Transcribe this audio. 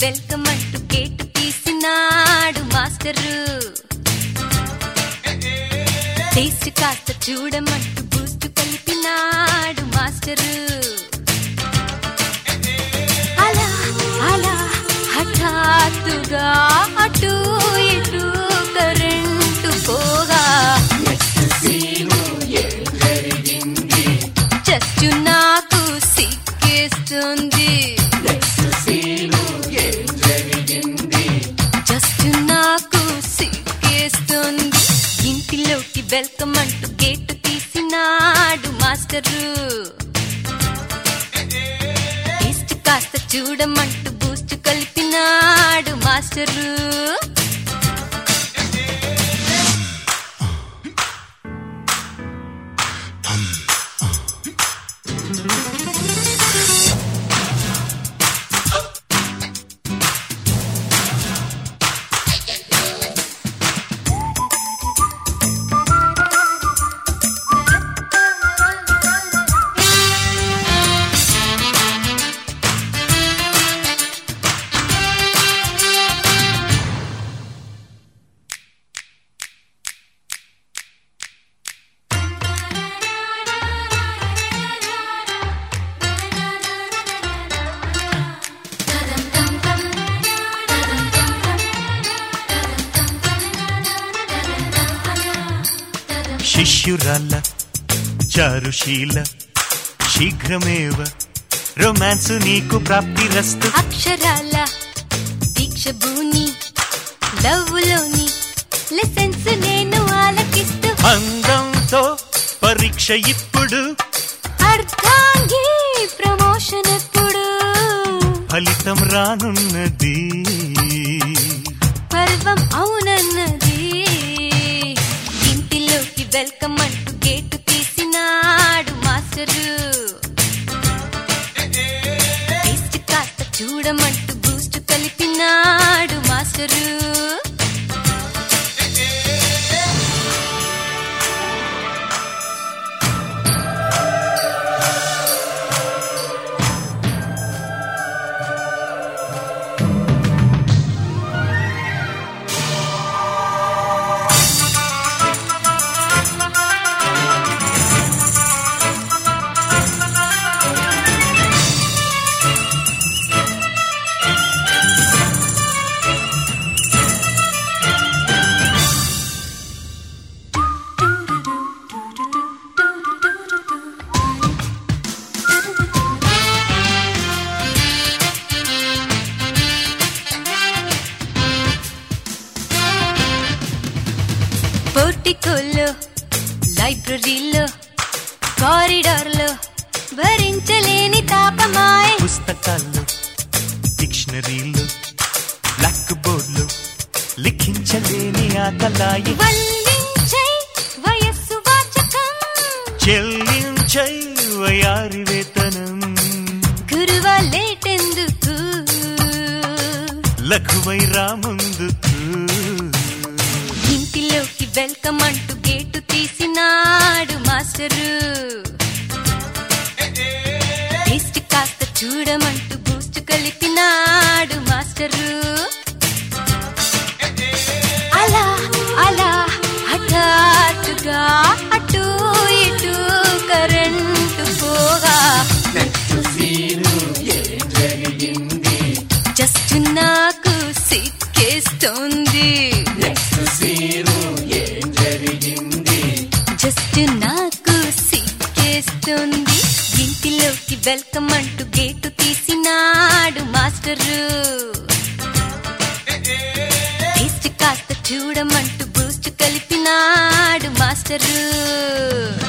welcome అంటూ gate తీసినాడు master taste కాస్త చూడమంటూ బూస్ట్ కలిపినాడు మాస్టరు అలా అలా హఠాత్తుగా అటు ఇటు కరెంటు పోగా జస్ట్ నాకు సిక్కేస్తుంది జస్ట్ నాకు సిక్కేస్తుంది ఇంటిలోకి వెల్కమ్ అంటూ గేటు తీసినాడు మాస్టరు టేస్ట్ కాస్త చూడమంటూ బూస్ట్ కలిపినాడు మాస్టరు శిష్యురాల చారుశీల శీఘ్రమేవ రొమాన్సు నీకు ప్రాప్తిరస్తు అక్షరాల దీక్ష భూని లవ్వులోని లెసన్స్ నేను ఆలకిస్తూ అందంతో పరీక్ష ఇప్పుడు అర్ధాంగి ప్రమోషన్ ఎప్పుడు ఫలితం రానున్నది పర్వం అవునన్నది ఇంటిలోకి వెల్కమ్ అంటూ గేటు తీసినాడు మాస్టరు టేస్ట్ కాస్త చూడమంటూ బూస్ట్ కలిపినాడు మాస్టరు పోర్టికోలో లైబ్రరీలో కారిడార్లో భరించలేని తాపమాయ పుస్తకాల్లో డిక్షనరీలు బ్లాక్ బోర్డులు లిఖించలేని ఆకలాయి వల్లించై వయస్సు వాచకం చెల్లించై వయారి వేతనం గురువ లేటెందుకు లఘువై రాముందుకు ఇంటిలోకి వెల్కమ్ అంటూ గేటు తీసినాడు మాస్టరు టేస్ట్ కాస్త చూడమంటూ బూస్ట్ కలిపినాడు మాస్టరు అలా అలా హఠాత్తుగా అటు ఇటు కరెంటు పోగా జస్ట్ నాకు సిక్కేస్తోంది జస్ట్ నాకు సిక్కేస్తుంది ఇంటిలోకి వెల్కమ్ అంటూ గేటు తీసినాడు మాస్టరు టేస్ట్ కాస్త చూడమంటూ బూస్ట్ కలిపినాడు మాస్టరు